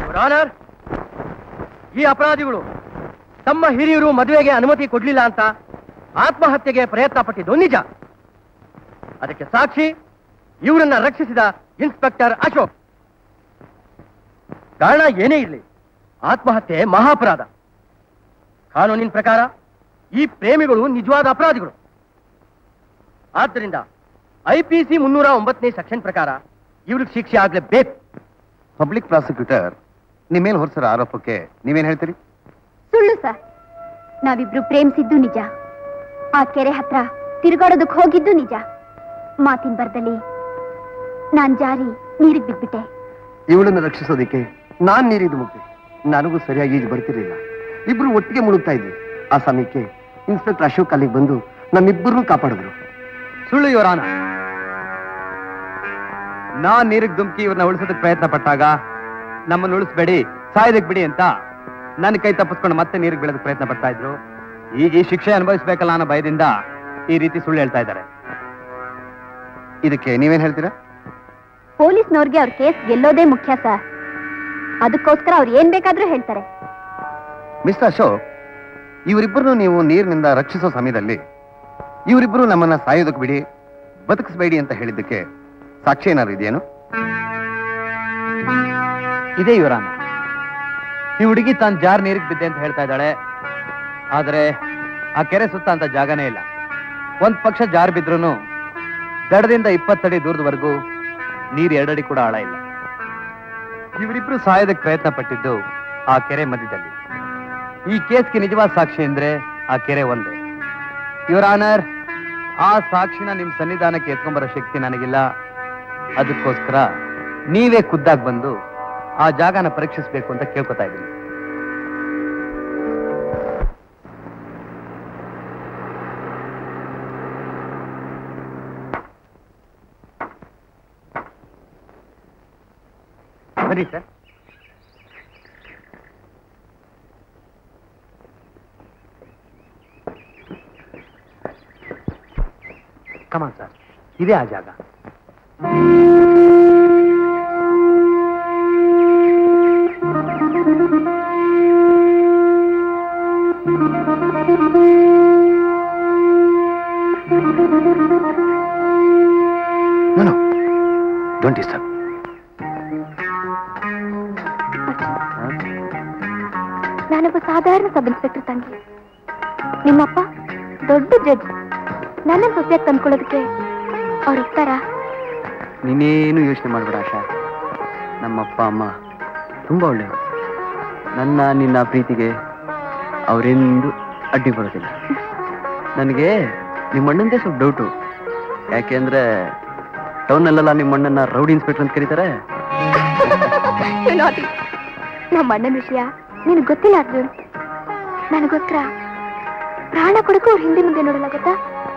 ರಾನರ್ ಈ ಅಪರಾಧಿಗಳು ತಮ್ಮ ಹಿರಿಯರು ಮದುವೆಗೆ ಅನುಮತಿ ಕೊಡ್ಲಿಲ್ಲ ಅಂತ ಆತ್ಮಹತ್ಯೆಗೆ ಪ್ರಯತ್ನ ಪಟ್ಟಿದ್ದು ನಿಜ ಅದಕ್ಕೆ ಸಾಕ್ಷಿ ಇವರನ್ನ ರಕ್ಷಿಸಿದ ಇನ್ಸ್ಪೆಕ್ಟರ್ ಅಶೋಕ್ ಕಾರಣ ಏನೇ ಇರಲಿ ಆತ್ಮಹತ್ಯೆ ಮಹಾಪರಾಧ ಕಾನೂನಿನ ಪ್ರಕಾರ ಈ ಪ್ರೇಮಿಗಳು ನಿಜವಾದ ಅಪರಾಧಿಗಳು ಆದ್ದರಿಂದ ಐಪಿಸಿ ಮುನ್ನೂರ ಒಂಬತ್ತನೇ ಸೆಕ್ಷನ್ ಪ್ರಕಾರ ಇವ್ರಿಗೆ ಶಿಕ್ಷೆ ಆಗ್ಲೇಬೇಕು ಪಬ್ಲಿಕ್ ಪ್ರಾಸಿಕ್ಯೂಟರ್ ನಿಮ್ಮ ಮೇಲೆ ಹೊರಸಿರೋ ಆರೋಪಕ್ಕೆ ನೀವೇನ್ ಹೇಳ್ತೀರಿ ಸುಳ್ಳು ಸರ್ ನಾವಿಬ್ರು ಪ್ರೇಮಿಸಿದ್ದು ನಿಜ ಆ ಕೆರೆ ಹತ್ರ ತಿರುಗಾಡೋದಕ್ಕೆ ಹೋಗಿದ್ದು ನಿಜ ಮಾತಿನ ಬರ್ದಲ್ಲಿ ನಾನ್ ಜಾರಿ ನೀರಿಗೆ ಬಿದ್ಬಿಟ್ಟೆ ಇವಳನ್ನು ರಕ್ಷಿಸೋದಕ್ಕೆ ನಾನ್ ನೀರಿದ್ದು ಮುಕ್ತಿ ನನಗೂ ಸರಿಯಾಗಿ ಈಜು ಬರ್ತಿರ್ಲಿಲ್ಲ ಇಬ್ರು ಒಟ್ಟಿಗೆ ಮುಳುಗ್ತಾ ಇದ್ವಿ ಆ ಸಮಯಕ್ಕೆ ಇನ್ಸ್ಪೆಕ್ಟರ್ ಅಶೋಕ್ ಅಲ್ಲಿಗೆ ಬಂದು ನಮ್ಮಿಬ್ಬರನ್ನೂ ಕಾಪಾಡಿದ್ರು ಸುಳ್ಳು ಇವರಾನ ನಾನ್ ನೀರಿಗೆ ಧುಮುಕಿ ಇವ್ರನ್ನ ಉಳಿಸೋದಕ್ಕೆ ಪ್ರಯತ್ನ ಪಟ್ಟಾಗ ನಮ್ಮನ್ನು ಉಳಿಸ್ಬೇಡಿ ಸಾಯೋದಕ್ ಬಿಡಿ ಅಂತ ನನ್ನ ಕೈ ತಪ್ಪಿಸ್ಕೊಂಡು ಮತ್ತೆ ನೀರಿಗೆ ಬೀಳೋದಕ್ಕೆ ಪ್ರಯತ್ನ ಪಡ್ತಾ ಇದ್ರು ಈಗ ಈ ಶಿಕ್ಷೆ ಅನುಭವಿಸ್ಬೇಕಲ್ಲ ಅನ್ನೋ ಭಯದಿಂದ ಈ ರೀತಿ ಸುಳ್ಳು ಹೇಳ್ತಾ ಇದ್ದಾರೆ ಇದಕ್ಕೆ ನೀವೇನ್ ಹೇಳ್ತೀರಾ ಪೊಲೀಸ್ನವ್ರಿಗೆ ಅವ್ರ ಕೇಸ್ ಗೆಲ್ಲೋದೇ ಮುಖ್ಯ ಸರ್ ಅದಕ್ಕೋಸ್ಕರ ಅವ್ರು ಏನ್ ಬೇಕಾದ್ರೂ ಹೇಳ್ತಾರೆ ಮಿಸ್ಟರ್ ಅಶೋಕ್ ಇವರಿಬ್ಬರನ್ನು ನೀವು ನೀರಿನಿಂದ ರಕ್ಷಿಸೋ ಸಮಯದಲ್ಲಿ ಇವರಿಬ್ಬರು ನಮ್ಮನ್ನ ಸಾಯೋದಕ್ಕೆ ಬಿಡಿ ಬದುಕಿಸ್ಬೇಡಿ ಅಂತ ಹೇಳಿದ್ದಕ್ಕೆ ಸಾಕ್ಷಿ ಏನಾದ್ರು ಇದೆಯೇನು ಇದೇ ಇವರಾನ ಈ ಹುಡುಗಿ ತಾನು ಜಾರ್ ನೀರಿಗೆ ಬಿದ್ದೆ ಅಂತ ಹೇಳ್ತಾ ಇದ್ದಾಳೆ ಆದ್ರೆ ಆ ಕೆರೆ ಸುತ್ತ ಅಂತ ಜಾಗನೇ ಇಲ್ಲ ಒಂದ್ ಪಕ್ಷ ಜಾರ್ ಬಿದ್ರೂ ದಡದಿಂದ ಇಪ್ಪತ್ತಡಿ ದೂರದವರೆಗೂ ನೀರ್ ಎರಡಡಿ ಕೂಡ ಆಳ ಇಲ್ಲ ಇವರಿಬ್ರು ಸಾಯೋದಕ್ಕೆ ಪ್ರಯತ್ನ ಪಟ್ಟಿದ್ದು ಆ ಕೆರೆ ಮಧ್ಯದಲ್ಲಿ ಈ ಕೇಸ್ಗೆ ನಿಜವಾದ ಸಾಕ್ಷಿ ಅಂದ್ರೆ ಆ ಕೆರೆ ಒಂದೇ ಯುವರ್ ಆನರ್ ಆ ಸಾಕ್ಷಿನ ನಿಮ್ ಸನ್ನಿಧಾನಕ್ಕೆ ಎತ್ಕೊಂಬರೋ ಶಕ್ತಿ ನನಗಿಲ್ಲ ಅದಕ್ಕೋಸ್ಕರ ನೀವೇ ಖುದ್ದಾಗಿ ಬಂದು ಆ ಜಾಗನ ಪರೀಕ್ಷಿಸ್ಬೇಕು ಅಂತ ಕೇಳ್ಕೊತಾ ಇದ್ದೀನಿ ಬನ್ನಿ ಸರ್ ಕಮಾನ್ ಸರ್ ಇದೇ ಆ ಜಾಗ ನೋ ಡೋಂಟ್ ಡಿಸ್ಟರ್ಬ್ ನಾನೊಬ್ಬ ಸಾಧಾರಣ ಸಬ್ ಇನ್ಸ್ಪೆಕ್ಟರ್ ತಂಗಿ ನಿಮ್ಮಪ್ಪ ದೊಡ್ಡ ಜಡ್ಜ್ ನನ್ನ ಸೊಸೆಯಾಗಿ ತಂದ್ಕೊಳ್ಳೋದಕ್ಕೆ ಅವ್ರು ಒಪ್ತಾರಾ ನೀನೇನು ಯೋಚನೆ ಮಾಡಬೇಡ ಆಶಾ ನಮ್ಮಪ್ಪ ಅಮ್ಮ ತುಂಬ ಒಳ್ಳೆಯವರು ನನ್ನ ನಿನ್ನ ಪ್ರೀತಿಗೆ ಅವರೆಂದು ಅಡ್ಡಿ ಬರೋದಿಲ್ಲ ನನಗೆ ನಿಮ್ಮ ಅಣ್ಣಂದೇ ಸ್ವಲ್ಪ ಡೌಟು ಯಾಕೆಂದ್ರೆ ಟೌನಲ್ಲೆಲ್ಲ ನಿಮ್ಮ ಅಣ್ಣನ ರೌಡಿ ಇನ್ಸ್ಪೆಕ್ಟರ್ ಅಂತ ಕರೀತಾರೆ ನಮ್ಮ ಅಣ್ಣನ ವಿಷಯ ನಿನಗೆ ಗೊತ್ತಿಲ್ಲ ಅರ್ಜುನ್ ನನಗೋಸ್ಕರ ಪ್ರಾಣ ಕೊಡಕ್ಕೂ ಅವ್ರ ಹಿಂದೆ ಮುಂದೆ ನೋಡಲ್ಲ ಗೊತ್ತಾ